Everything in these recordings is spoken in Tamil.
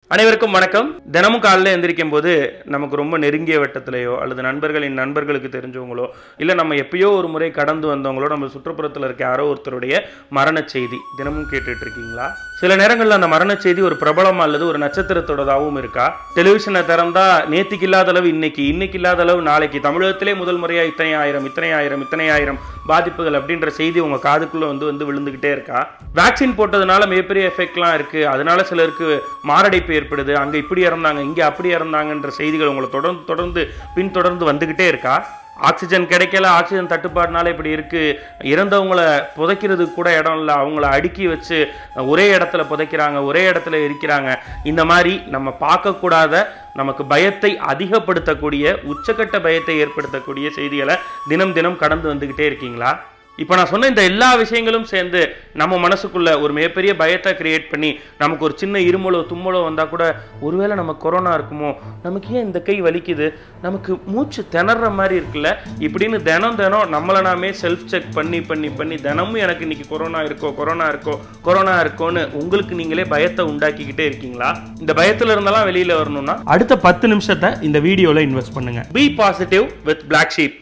அனைவருக்கும் வணக்கம் தினமும் காலையில் எந்திரிக்கும் போது நமக்கு ரொம்ப நெருங்கிய வட்டத்திலேயோ அல்லது நண்பர்களின் நண்பர்களுக்கு தெரிஞ்சவங்களோ இல்லை நம்ம எப்பயோ ஒரு முறை கடந்து வந்தவங்களோ நம்ம சுற்றுப்புறத்தில் இருக்க யாரோ ஒருத்தருடைய மரண செய்தி தினமும் கேட்டுட்டு இருக்கீங்களா சில நேரங்களில் அந்த மரண செய்தி ஒரு பிரபலம் அல்லது ஒரு நட்சத்திரத்தோடதாகவும் இருக்கா டெலிவிஷனை திறந்தா நேத்திக்கு இல்லாத அளவு இன்னைக்கு இன்னைக்கு இல்லாத அளவு நாளைக்கு தமிழகத்திலே முதல் முறையா இத்தனை ஆயிரம் இத்தனை ஆயிரம் இத்தனை ஆயிரம் பாதிப்புகள் அப்படின்ற செய்தி உங்க காதுக்குள்ள வந்து வந்து விழுந்துகிட்டே இருக்கா வேக்சின் போட்டதுனால மிகப்பெரிய எஃபெக்ட்லாம் இருக்கு அதனால சிலருக்கு மாரடைப்பு ஏற்படுது அங்க இப்படி இறந்தாங்க இங்க அப்படி இறந்தாங்கன்ற செய்திகள் உங்களை தொடர்ந்து தொடர்ந்து பின்தொடர்ந்து வந்துகிட்டே இருக்கா ஆக்சிஜன் கிடைக்கல ஆக்சிஜன் தட்டுப்பாடுனால இப்படி இருக்கு இறந்தவங்கள புதைக்கிறதுக்கு கூட இடம் இல்லை அவங்கள அடுக்கி வச்சு ஒரே இடத்துல புதைக்கிறாங்க ஒரே இடத்துல இருக்கிறாங்க இந்த மாதிரி நம்ம பார்க்கக்கூடாத நமக்கு பயத்தை அதிகப்படுத்தக்கூடிய உச்சக்கட்ட பயத்தை ஏற்படுத்தக்கூடிய செய்திகளை தினம் தினம் கடந்து வந்துகிட்டே இருக்கீங்களா இப்போ நான் சொன்ன இந்த எல்லா விஷயங்களும் சேர்ந்து நம்ம மனசுக்குள்ள ஒரு மிகப்பெரிய பயத்தை கிரியேட் பண்ணி நமக்கு ஒரு சின்ன இருமலோ தும்மலோ வந்தால் கூட ஒருவேளை நம்ம கொரோனா இருக்குமோ நமக்கு ஏன் இந்த கை வலிக்குது நமக்கு மூச்சு திணற மாதிரி இருக்குல்ல இப்படின்னு தினம் தினம் நம்மளை நாமே செல்ஃப் செக் பண்ணி பண்ணி பண்ணி தினமும் எனக்கு இன்னைக்கு கொரோனா இருக்கோ கொரோனா இருக்கோ கொரோனா இருக்கோன்னு உங்களுக்கு நீங்களே பயத்தை உண்டாக்கிக்கிட்டே இருக்கீங்களா இந்த பயத்துல இருந்தெல்லாம் வெளியில வரணும்னா அடுத்த பத்து நிமிஷத்தை இந்த வீடியோல இன்வெஸ்ட் பண்ணுங்க be positive with black sheep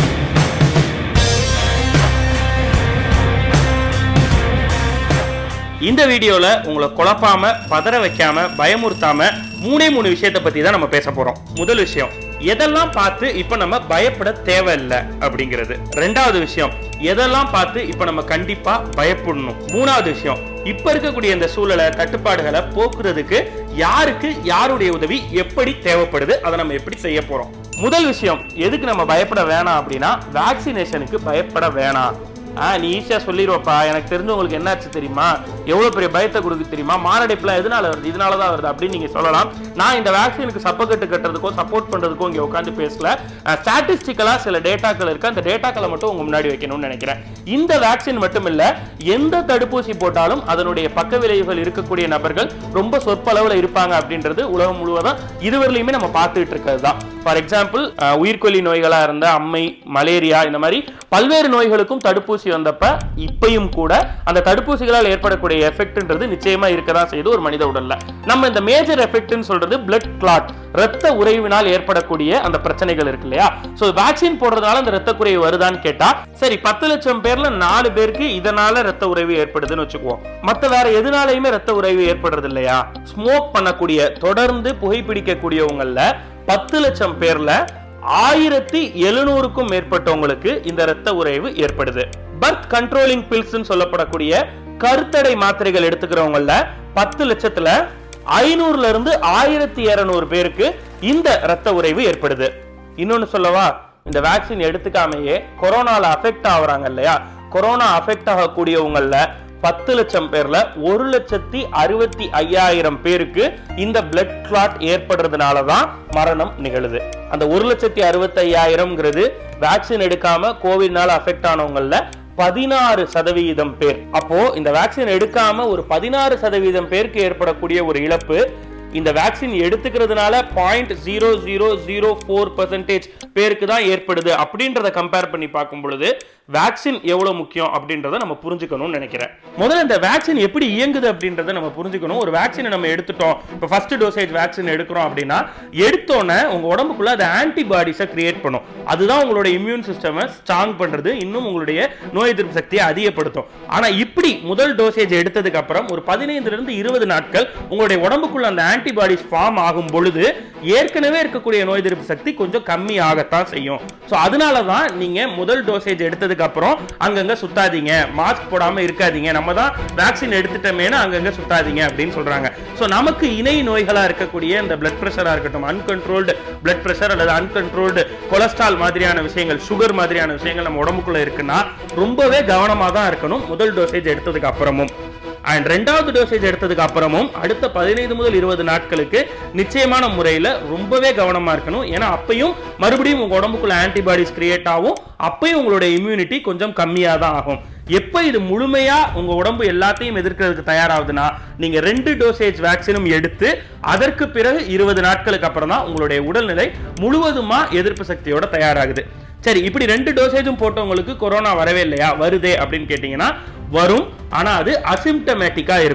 இந்த வீடியோல உங்களை குழப்பாம பதற வைக்காம பயமுறுத்தாம மூணே மூணு விஷயத்தை பத்தி தான் நம்ம பேச போறோம் முதல் விஷயம் எதெல்லாம் பார்த்து இப்ப நம்ம பயப்பட தேவையில்லை அப்படிங்கிறது ரெண்டாவது விஷயம் எதெல்லாம் பார்த்து இப்ப நம்ம கண்டிப்பா பயப்படணும் மூணாவது விஷயம் இப்ப இருக்கக்கூடிய இந்த சூழலை தட்டுப்பாடுகளை போக்குறதுக்கு யாருக்கு யாருடைய உதவி எப்படி தேவைப்படுது அதை நம்ம எப்படி செய்ய போறோம் முதல் விஷயம் எதுக்கு நம்ம பயப்பட வேணாம் அப்படின்னா வேக்சினேஷனுக்கு பயப்பட வேணாம் ஆ நீ ஈஸியாக சொல்லிடுவப்பா எனக்கு தெரிஞ்சவங்களுக்கு என்னாச்சு தெரியுமா எவ்வளோ பெரிய பயத்தை கொடுக்கு தெரியுமா மாரடைப்புலாம் எதனால வருது இதனால தான் வருது அப்படின்னு நீங்கள் சொல்லலாம் நான் இந்த வேக்சினுக்கு சப்பக்கட்டு கட்டுறதுக்கோ சப்போர்ட் பண்ணுறதுக்கோ இங்கே உட்காந்து பேசல ஸ்டாட்டிஸ்டிக்கலாக சில டேட்டாக்கள் இருக்கு அந்த டேட்டாக்களை மட்டும் உங்க முன்னாடி வைக்கணும்னு நினைக்கிறேன் இந்த வேக்சின் மட்டும் இல்ல எந்த தடுப்பூசி போட்டாலும் அதனுடைய பக்க விளைவுகள் இருக்கக்கூடிய நபர்கள் ரொம்ப சொற்பளவில் இருப்பாங்க அப்படின்றது உலகம் முழுவதும் இதுவரையிலுமே நம்ம பார்த்துட்டு இருக்கிறது தான் ஃபார் எக்ஸாம்பிள் உயிர்கொல்லி நோய்களா இருந்த அம்மை மலேரியா இந்த மாதிரி பல்வேறு நோய்களுக்கும் தடுப்பூசி வந்தப்ப இப்பயும் கூட அந்த தடுப்பூசிகளால் ஏற்படக்கூடிய எஃபெக்ட்ன்றது நிச்சயமா இருக்கதான் செய்யுது ஒரு மனித உடல்ல நம்ம இந்த மேஜர் எஃபெக்ட்னு சொல்றது பிளட் கிளாட் ரத்த உறைவினால் ஏற்படக்கூடிய அந்த பிரச்சனைகள் இருக்கு இல்லையா சோ வேக்சின் போடுறதுனால அந்த ரத்த குறைவு வருதான்னு கேட்டா சரி பத்து லட்சம் பேர்ல நாலு பேருக்கு இதனால ரத்த உறைவு ஏற்படுதுன்னு வச்சுக்குவோம் மத்த வேற எதுனாலையுமே ரத்த உறைவு ஏற்படுறது இல்லையா ஸ்மோக் பண்ணக்கூடிய தொடர்ந்து புகைப்பிடிக்கக்கூடியவங்கல்ல பத்து லட்சம் பேர்ல ஆயிரத்தி எழுநூறுக்கும் மேற்பட்டவங்களுக்கு இந்த ரத்த உறைவு ஏற்படுது பர்த் கண்ட்ரோலிங் பில்ஸ் சொல்லப்படக்கூடிய கருத்தடை மாத்திரைகள் எடுத்துக்கிறவங்கள பத்து லட்சத்துல ஐநூறுல இருந்து ஆயிரத்தி இருநூறு பேருக்கு இந்த ரத்த உறைவு ஏற்படுது இன்னொன்னு சொல்லவா இந்த வேக்சின் எடுத்துக்காமையே கொரோனால அஃபெக்ட் ஆகுறாங்க இல்லையா கொரோனா அஃபெக்ட் ஆகக்கூடியவங்கள பத்து லட்சம் பேர்ல ஒரு லட்சத்தி அறுபத்தி ஐயாயிரம் பேருக்கு இந்த பிளட் கிளாட் ஏற்படுறதுனால தான் மரணம் நிகழுது அந்த ஒரு லட்சத்தி அறுபத்தி ஐயாயிரம்ங்கிறது வேக்சின் எடுக்காம கோவிட்னால அஃபெக்ட் ஆனவங்கள பதினாறு சதவீதம் பேர் அப்போ இந்த வேக்சின் எடுக்காம ஒரு பதினாறு சதவீதம் பேருக்கு ஏற்படக்கூடிய ஒரு இழப்பு இந்த வேக்சின் எடுத்துக்கிறதுனால point zero zero zero four percentage பேருக்கு தான் ஏற்படுது அப்படின்றத கம்பேர் பண்ணி பார்க்கும் பொழுது வேக்சின் எவ்வளவு முக்கியம் அப்படின்றத நம்ம புரிஞ்சுக்கணும்னு நினைக்கிறேன் முதல்ல இந்த வேக்சின் எப்படி இயங்குது அப்படின்றத நம்ம புரிஞ்சுக்கணும் ஒரு வேக்சினை நம்ம எடுத்துட்டோம் இப்போ ஃபர்ஸ்ட் டோசேஜ் வேக்சின் எடுக்கிறோம் அப்படின்னா எடுத்தோன்னே உங்க உடம்புக்குள்ள அது ஆன்டிபாடிஸை கிரியேட் பண்ணும் அதுதான் உங்களோட இம்யூன் சிஸ்டமை ஸ்ட்ராங் பண்றது இன்னும் உங்களுடைய நோய் எதிர்ப்பு சக்தியை அதிகப்படுத்தும் ஆனா இப்படி முதல் டோசேஜ் எடுத்ததுக்கு அப்புறம் ஒரு பதினைந்துல இருந்து இருபது நாட்கள் உங்களுடைய உடம்புக்குள்ள அந்த ஆன்டிபாடிஸ் ஃபார்ம் ஆகும் பொழுது ஏற்கனவே இருக்கக்கூடிய நோய் எதிர்ப்பு சக்தி கொஞ்சம் கம்மி ஆகத்தான் செய்யும் ஸோ அதனால தான் நீங்க முதல் டோசேஜ் எடுத்ததுக்கு அப்புறம் அங்கங்க சுத்தாதீங்க மாஸ்க் போடாம இருக்காதீங்க நம்ம தான் வேக்சின் எடுத்துட்டோமேனு அங்கங்க சுத்தாதீங்க அப்படின்னு சொல்றாங்க ஸோ நமக்கு இணை நோய்களா இருக்கக்கூடிய இந்த பிளட் ப்ரெஷரா இருக்கட்டும் அன்கண்ட்ரோல்டு பிளட் ப்ரெஷர் அல்லது அன்கண்ட்ரோல்டு கொலஸ்ட்ரால் மாதிரியான விஷயங்கள் சுகர் மாதிரியான விஷயங்கள் நம்ம உடம்புக்குள்ள இருக்குன்னா ரொம்பவே கவனமா தான் இருக்கணும் முதல் டோசேஜ் எடுத்ததுக்கு அப்புறமும் அண்ட் ரெண்டாவது டோசேஜ் எடுத்ததுக்கு அப்புறமும் அடுத்த பதினைந்து முதல் இருபது நாட்களுக்கு நிச்சயமான முறையில் ரொம்பவே கவனமா இருக்கணும் ஏன்னா அப்பையும் மறுபடியும் உங்க உடம்புக்குள்ள ஆன்டிபாடிஸ் கிரியேட் ஆகும் அப்பயும் உங்களுடைய இம்யூனிட்டி கொஞ்சம் கம்மியாக தான் ஆகும் எப்போ இது முழுமையா உங்க உடம்பு எல்லாத்தையும் எதிர்க்கிறதுக்கு தயாராகுதுன்னா நீங்க ரெண்டு டோசேஜ் வேக்சினும் எடுத்து அதற்கு பிறகு இருபது நாட்களுக்கு அப்புறம் தான் உங்களுடைய உடல்நிலை முழுவதுமா எதிர்ப்பு சக்தியோட தயாராகுது சரி இப்படி ரெண்டு டோசேஜும் போட்டவங்களுக்கு கொரோனா வரவே இல்லையா வருதே அப்படின்னு கேட்டீங்கன்னா வரும் ஆனா அது அசிம்டமேட்டிக்கா இருக்கும்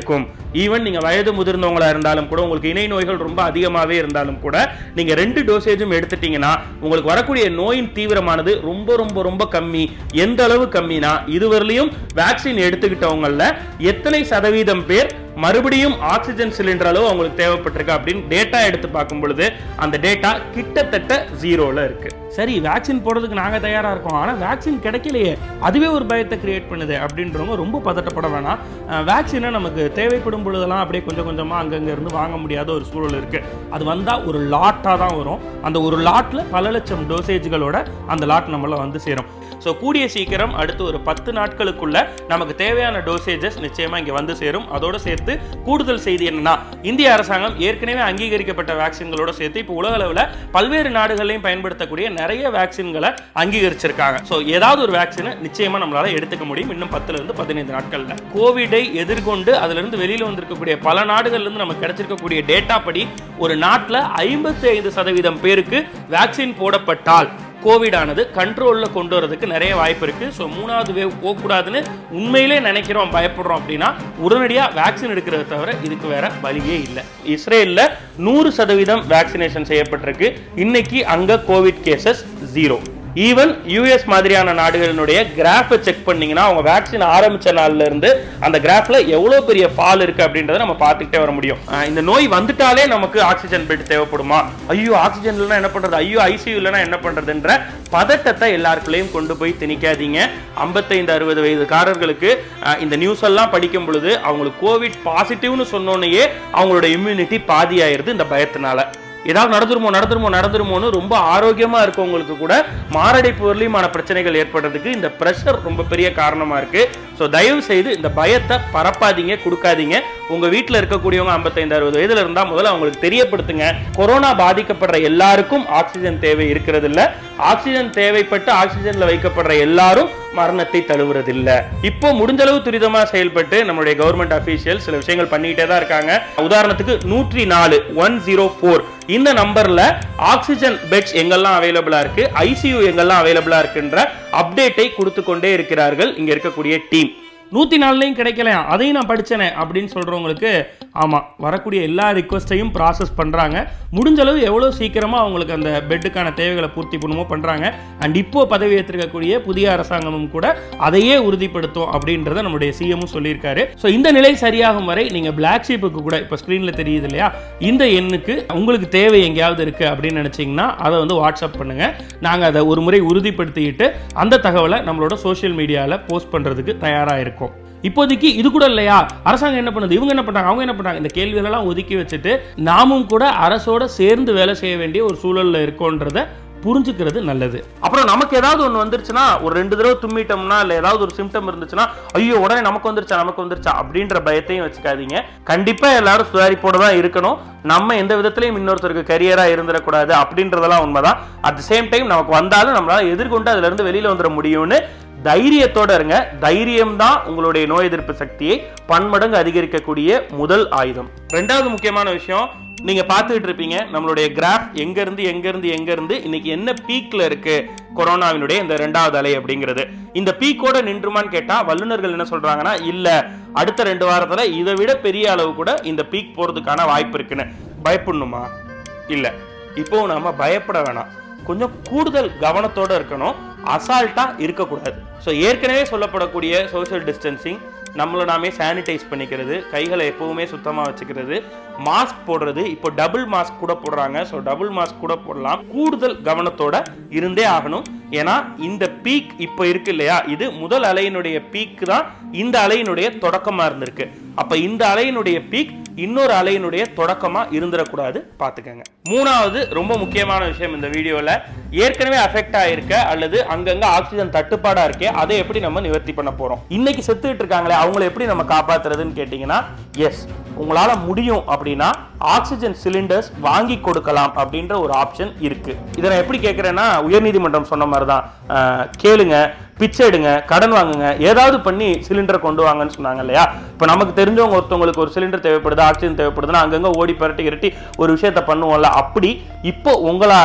ஈவன் நீங்க வயது முதிர்ந்தவங்களா இருந்தாலும் கூட உங்களுக்கு இணை நோய்கள் ரொம்ப அதிகமாகவே இருந்தாலும் கூட நீங்க ரெண்டு டோசேஜும் எடுத்துட்டீங்கன்னா உங்களுக்கு வரக்கூடிய நோயின் தீவிரமானது ரொம்ப ரொம்ப ரொம்ப கம்மி எந்த அளவு கம்மினா இதுவரையிலையும் வேக்சின் எடுத்துக்கிட்டவங்கள எத்தனை சதவீதம் பேர் மறுபடியும் ஆக்சிஜன் சிலிண்டர் அளவு அவங்களுக்கு தேவைப்பட்டிருக்கு அப்படின்னு டேட்டா எடுத்து பார்க்கும் பொழுது அந்த டேட்டா கிட்டத்தட்ட ஜீரோல இருக்கு சரி வேக்சின் போடுறதுக்கு நாங்க தயாரா இருக்கோம் ஆனா வேக்சின் கிடைக்கலையே அதுவே ஒரு பயத்தை கிரியேட் பண்ணுது அப்படின்றவங்க ரொம்ப பதட்டப்பட வேணாம் வேக்சினை நமக்கு தேவைப்படும் பொழுதெல்லாம் அப்படியே கொஞ்சம் கொஞ்சமா அங்கங்க இருந்து வாங்க முடியாத ஒரு சூழல் இருக்கு அது வந்தா ஒரு லாட்டா தான் வரும் அந்த ஒரு லாட்ல பல லட்சம் டோசேஜ்களோட அந்த லாட் நம்மள வந்து சேரும் ஸோ கூடிய சீக்கிரம் அடுத்து ஒரு பத்து நாட்களுக்குள்ள நமக்கு தேவையான டோசேஜஸ் நிச்சயமா இங்க வந்து சேரும் அதோட சேர்த்து கூடுதல் செய்தி என்னன்னா இந்திய அரசாங்கம் ஏற்கனவே அங்கீகரிக்கப்பட்ட வேக்சின்களோட சேர்த்து இப்போ உலக அளவில் பல்வேறு நாடுகளையும் பயன்படுத்தக்கூடிய நிறைய வேக்சின்களை அங்கீகரிச்சிருக்காங்க ஸோ ஏதாவது ஒரு வேக்சினை நிச்சயமா நம்மளால எடுத்துக்க முடியும் இன்னும் பத்துல இருந்து பதினைந்து நாட்கள்ல கோவிடை எதிர்கொண்டு அதுல இருந்து வெளியில வந்திருக்கக்கூடிய பல நாடுகள்ல இருந்து நமக்கு கிடைச்சிருக்கக்கூடிய டேட்டா படி ஒரு நாட்டில் ஐம்பத்தி ஐந்து சதவீதம் பேருக்கு வேக்சின் போடப்பட்டால் கோவிட் ஆனது கண்ட்ரோலில் கொண்டு வரதுக்கு நிறைய வாய்ப்பு இருக்கு ஸோ மூணாவது வேவ் போகக்கூடாதுன்னு உண்மையிலே நினைக்கிறோம் பயப்படுறோம் அப்படின்னா உடனடியாக வேக்சின் எடுக்கிறத தவிர இதுக்கு வேற வழியே இல்லை இஸ்ரேலில் நூறு சதவீதம் வேக்சினேஷன் செய்யப்பட்டிருக்கு இன்னைக்கு அங்க COVID cases zero even US மாதிரியான நாடுகளினுடைய கிராஃபை செக் பண்ணீங்கன்னா அவங்க வேக்சின் ஆரம்பிச்ச நாள்ல இருந்து அந்த கிராஃப்ல எவ்வளவு பெரிய ஃபால் இருக்கு அப்படின்றத நம்ம பார்த்துக்கிட்டே வர முடியும் அஹ் இந்த நோய் வந்துட்டாலே நமக்கு ஆக்சிஜன் பெட் தேவைப்படுமா ஐயோ ஆக்சிஜன் இல்லைன்னா என்ன பண்றது ஐயோ ஐசியூ இல்லைன்னா என்ன பண்றதுன்ற பதட்டத்தை எல்லாருக்குள்ளேயும் கொண்டு போய் திணிக்காதீங்க ஐம்பத்தைந்து அறுபது வயதுக்காரர்களுக்கு அஹ் இந்த நியூஸ் எல்லாம் படிக்கும் பொழுது அவங்களுக்கு கோவிட் பாசிட்டிவ்னு சொன்னோன்னே அவங்களோட இம்யூனிட்டி பாதி ஆயிருது இந்த பயத்தினால ஏதாவது நடந்துருமோ நடந்துருமோ நடந்துருமோன்னு ரொம்ப ஆரோக்கியமா இருக்கவங்களுக்கு கூட மாரடைப்பு வரலியமான பிரச்சனைகள் ஏற்படுறதுக்கு இந்த ப்ரெஷர் ரொம்ப பெரிய காரணமா இருக்கு ஸோ தயவு செய்து இந்த பயத்தை பரப்பாதீங்க கொடுக்காதீங்க உங்க வீட்டில் இருக்கக்கூடியவங்க ஐம்பத்தைந்து அறுபது வயதுல இருந்தா முதல்ல அவங்களுக்கு தெரியப்படுத்துங்க கொரோனா பாதிக்கப்படுற எல்லாருக்கும் ஆக்சிஜன் தேவை இருக்கிறது இல்ல ஆக்சிஜன் தேவைப்பட்டு ஆக்சிஜன்ல வைக்கப்படுற எல்லாரும் மரணத்தை தழுவுறதில்ல இப்போ முடிஞ்ச அளவு துரிதமா செயல்பட்டு நம்மளுடைய கவர்மெண்ட் அபிஷியல் சில விஷயங்கள் பண்ணிக்கிட்டே தான் இருக்காங்க உதாரணத்துக்கு நூற்றி நாலு ஒன் ஜீரோ ஃபோர் இந்த நம்பர்ல ஆக்சிஜன் பெட்ஸ் எங்கெல்லாம் அவைலபிளா இருக்கு ஐசியூ எங்கெல்லாம் அவைலபிளா இருக்குன்ற அப்டேட்டை கொடுத்து கொண்டே இருக்கிறார்கள் இங்க இருக்கக்கூடிய டீம் நூற்றி நாலுலையும் கிடைக்கலையா அதையும் நான் படித்தேனே அப்படின்னு சொல்கிறவங்களுக்கு ஆமாம் வரக்கூடிய எல்லா ரிக்வஸ்ட்டையும் ப்ராசஸ் பண்ணுறாங்க முடிஞ்ச அளவு எவ்வளோ சீக்கிரமாக அவங்களுக்கு அந்த பெட்டுக்கான தேவைகளை பூர்த்தி பண்ணுமோ பண்ணுறாங்க அண்ட் இப்போ பதவி ஏற்றிருக்கக்கூடிய புதிய அரசாங்கமும் கூட அதையே உறுதிப்படுத்தும் அப்படின்றத நம்முடைய சிஎம்மும் சொல்லியிருக்காரு ஸோ இந்த நிலை சரியாகும் வரை நீங்கள் பிளாக் ஷீப்புக்கு கூட இப்போ ஸ்க்ரீனில் தெரியுது இல்லையா இந்த எண்ணுக்கு உங்களுக்கு தேவை எங்கேயாவது இருக்குது அப்படின்னு நினச்சிங்கன்னா அதை வந்து வாட்ஸ்அப் பண்ணுங்கள் நாங்கள் அதை ஒரு முறை உறுதிப்படுத்திக்கிட்டு அந்த தகவலை நம்மளோட சோஷியல் மீடியாவில் போஸ்ட் பண்ணுறதுக்கு தயாராக இருக்கோம் இப்போதைக்கு இது கூட இல்லையா அரசாங்கம் என்ன பண்ணுது இவங்க என்ன பண்றாங்க அவங்க என்ன பண்றாங்க இந்த கேள்விகளெல்லாம் ஒதுக்கி வச்சுட்டு நாமும் கூட அரசோட சேர்ந்து வேலை செய்ய வேண்டிய ஒரு சூழல்ல இருக்கோன்றத புரிஞ்சுக்கிறது நல்லது அப்புறம் நமக்கு ஏதாவது ஒன்று வந்துருச்சுன்னா ஒரு ரெண்டு தடவை தும்மிட்டோம்னா இல்லை ஏதாவது ஒரு சிம்டம் இருந்துச்சுன்னா ஐயோ உடனே நமக்கு வந்துருச்சா நமக்கு வந்துருச்சா அப்படின்ற பயத்தையும் வச்சுக்காதீங்க கண்டிப்பா எல்லாரும் சுதாரிப்போட தான் இருக்கணும் நம்ம எந்த விதத்திலையும் இன்னொருத்தருக்கு கரியரா இருந்துடக்கூடாது அப்படின்றதெல்லாம் உண்மைதான் அட் த சேம் டைம் நமக்கு வந்தாலும் நம்மளால எதிர்கொண்டு அதுல இருந்து வெளியில வந்துட முடியும்னு தைரியத்தோட இருங்க தைரியம் தான் உங்களுடைய நோய் எதிர்ப்பு சக்தியை பன்மடங்கு அதிகரிக்கக்கூடிய முதல் ஆயுதம் ரெண்டாவது முக்கியமான விஷயம் நீங்க பார்த்துட்டு இருப்பீங்க நம்மளுடைய கிராஃப் எங்க இருந்து எங்க இருந்து எங்க இருந்து இன்னைக்கு என்ன பீக்ல இருக்கு கொரோனாவினுடைய இந்த ரெண்டாவது அலை அப்படிங்கிறது இந்த பீக்கோட நின்றுமான்னு கேட்டா வல்லுநர்கள் என்ன சொல்றாங்கன்னா இல்ல அடுத்த ரெண்டு வாரத்துல இதை விட பெரிய அளவு கூட இந்த பீக் போறதுக்கான வாய்ப்பு இருக்குன்னு பயப்படணுமா இல்ல இப்போ நாம பயப்பட வேணாம் கொஞ்சம் கூடுதல் கவனத்தோட இருக்கணும் அசால்ட்டா இருக்கக்கூடாது ஸோ ஏற்கனவே சொல்லப்படக்கூடிய சோஷியல் டிஸ்டன்சிங் நம்மளை நாமே சானிடைஸ் பண்ணிக்கிறது கைகளை எப்பவுமே சுத்தமாக வச்சுக்கிறது மாஸ்க் போடுறது இப்போ டபுள் மாஸ்க் கூட போடுறாங்க ஸோ டபுள் மாஸ்க் கூட போடலாம் கூடுதல் கவனத்தோட இருந்தே ஆகணும் ஏன்னா இந்த பீக் இப்போ இருக்கு இல்லையா இது முதல் அலையினுடைய பீக் தான் இந்த அலையினுடைய தொடக்கமா இருந்திருக்கு அப்ப இந்த அலையினுடைய பீக் இன்னொரு அலையினுடைய தொடக்கமா இருந்துடக்கூடாது பாத்துக்கங்க மூணாவது ரொம்ப முக்கியமான விஷயம் இந்த வீடியோல ஏற்கனவே அஃபெக்ட் ஆயிருக்க அல்லது அங்கங்க ஆக்சிஜன் தட்டுப்பாடா இருக்கே அதை எப்படி நம்ம நிவர்த்தி பண்ண போறோம் இன்னைக்கு செத்துக்கிட்டு இருக்காங்களே அவங்கள எப்படி நம்ம காப்பாத்துறதுன்னு கேட்டீங்கன்னா எஸ் உங்களால முடியும் அப்படின்னா ஆக்சிஜன் சிலிண்டர்ஸ் வாங்கி கொடுக்கலாம் அப்படின்ற ஒரு ஆப்ஷன் இருக்கு இதை நான் எப்படி கேட்கிறேன்னா உயர்நீதிமன்றம் சொன்ன மாதிரி தான் அஹ், கேளுங்க பிச்சை எடுங்க கடன் வாங்குங்க ஏதாவது பண்ணி சிலிண்டர் கொண்டு வாங்கன்னு சொன்னாங்க இல்லையா இப்போ நமக்கு தெரிஞ்சவங்க ஒருத்தவங்களுக்கு ஒரு சிலிண்டர் தேவைப்படுது ஆக்சிஜன் தேவைப்படுதுன்னா அங்கங்க ஓடி பரட்டி இரட்டி ஒரு விஷயத்த பண்ணுவோம்ல அப்படி இப்போ உங்களால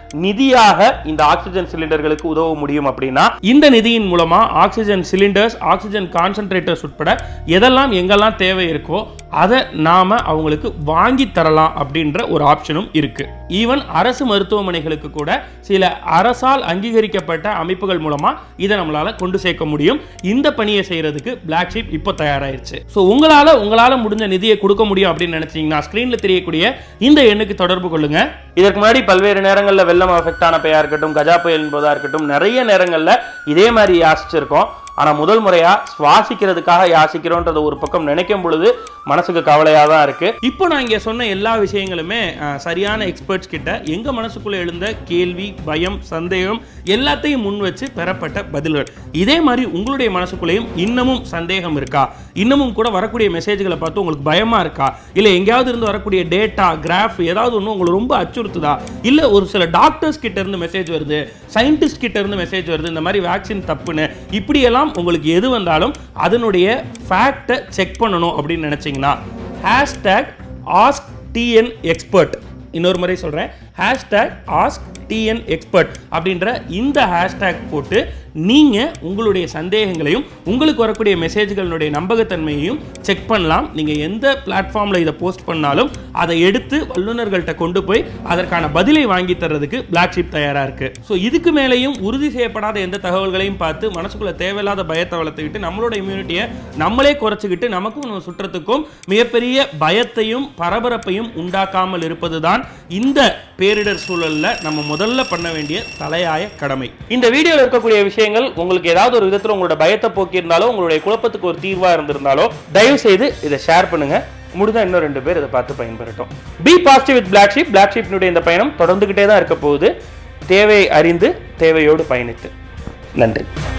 நிதியாக இந்த ஆக்சிஜன் சிலிண்டர்களுக்கு உதவ முடியும் அப்படின்னா இந்த நிதியின் மூலமா ஆக்சிஜன் சிலிண்டர்ஸ் ஆக்சிஜன் கான்சென்ட்ரேட்டர்ஸ் உட்பட எதெல்லாம் எங்கெல்லாம் தேவை இருக்கோ அதை நாம அவங்களுக்கு வாங்கி தரலாம் அப்படின்ற ஒரு ஆப்ஷனும் இருக்கு ஈவன் அரசு மருத்துவமனைகளுக்கு கூட சில அரசால் அங்கீகரிக்கப்பட்ட அமைப்புகள் மூலமா இதை நம்மளால கொண்டு சேர்க்க முடியும் இந்த பணியை செய்யறதுக்கு பிளாக் ஷீப் இப்போ தயாராயிருச்சு ஸோ உங்களால உங்களால முடிஞ்ச நிதியை கொடுக்க முடியும் அப்படின்னு நினைச்சீங்கன்னா ஸ்கிரீன்ல தெரியக்கூடிய இந்த எண்ணுக்கு தொடர்பு கொள்ளுங்க இதற்கு முன்னாடி பல்வேறு நேரங்களில் வெள்ளம் அஃபெக்ட் ஆன பெய்யா இருக்கட்டும் கஜா புயல் என்பதா இருக்கட்டும் நிறைய நேரங்களில் இதே மாதிரி யாசிச்சிருக்கோம் ஆனா முதல் முறையா சுவாசிக்கிறதுக்காக யாசிக்கிறோன்றத ஒரு பக்கம் நினைக்கும் பொழுது மனசுக்கு கவலையா தான் இருக்கு இப்போ நான் இங்க சொன்ன எல்லா விஷயங்களுமே அஹ், சரியான எக்ஸ்பர்ட்ஸ் கிட்ட எங்க மனசுக்குள்ள எழுந்த கேள்வி பயம் சந்தேகம் எல்லாத்தையும் முன் வச்சு பெறப்பட்ட பதில்கள் இதே மாதிரி உங்களுடைய மனசுக்குள்ளேயும் இன்னமும் சந்தேகம் இருக்கா இன்னமும் கூட வரக்கூடிய மெசேஜ்களை பார்த்து உங்களுக்கு பயமா இருக்கா இல்ல எங்கேயாவது இருந்து வரக்கூடிய டேட்டா கிராஃப் ஏதாவது ஒன்று உங்களை ரொம்ப அச்சுறுத்துதா இல்ல ஒரு சில டாக்டர்ஸ் கிட்ட இருந்து மெசேஜ் வருது சயின்டிஸ்ட் கிட்ட இருந்து மெசேஜ் வருது இந்த மாதிரி வேக்சின் தப்புன்னு இப்படியெல்லாம் உங்களுக்கு எது வந்தாலும் அதனுடைய ஃபேக்டை செக் பண்ணணும் அப்படின்னு நினைச்சீங்கன்னா ஹேஷ்டேக் ஆஸ்க் டிஎன் எக்ஸ்பர்ட் இன்னொரு முறை சொல்கிறேன் ஹேஷ்டேக் ஆஸ்க் டிஎன் எக்ஸ்பர்ட் அப்படின்ற இந்த ஹேஷ்டேக் போட்டு நீங்கள் உங்களுடைய சந்தேகங்களையும் உங்களுக்கு வரக்கூடிய மெசேஜ்களுடைய நம்பகத்தன்மையையும் செக் பண்ணலாம் நீங்கள் எந்த பிளாட்ஃபார்மில் இதை போஸ்ட் பண்ணாலும் அதை எடுத்து வல்லுநர்கள்ட்ட கொண்டு போய் அதற்கான பதிலை வாங்கி தர்றதுக்கு பிளாக் ஷீப் தயாராக இருக்குது ஸோ இதுக்கு மேலேயும் உறுதி செய்யப்படாத எந்த தகவல்களையும் பார்த்து மனசுக்குள்ள தேவையில்லாத பயத்தை வளர்த்துக்கிட்டு நம்மளோட இம்யூனிட்டியை நம்மளே குறைச்சிக்கிட்டு நமக்கும் நம்ம சுற்றத்துக்கும் மிகப்பெரிய பயத்தையும் பரபரப்பையும் உண்டாக்காமல் இருப்பதுதான் இந்த பேரிடர் சூழல்ல நம்ம முதல்ல பண்ண வேண்டிய தலையாய கடமை இந்த வீடியோவில் இருக்கக்கூடிய விஷயங்கள் உங்களுக்கு ஏதாவது ஒரு விதத்தில் உங்களோட பயத்தை போக்கியிருந்தாலோ உங்களுடைய குழப்பத்துக்கு ஒரு தீர்வா இருந்திருந்தாலோ தயவு செய்து இதை ஷேர் பண்ணுங்க முடிஞ்சா இன்னும் ரெண்டு பேர் இதை பார்த்து பயன்பெறட்டும் be positive with black sheep black ஷீப்னுடைய இந்த பயணம் தொடர்ந்துகிட்டே தான் இருக்க போகுது தேவையை அறிந்து தேவையோடு பயணித்து நன்றி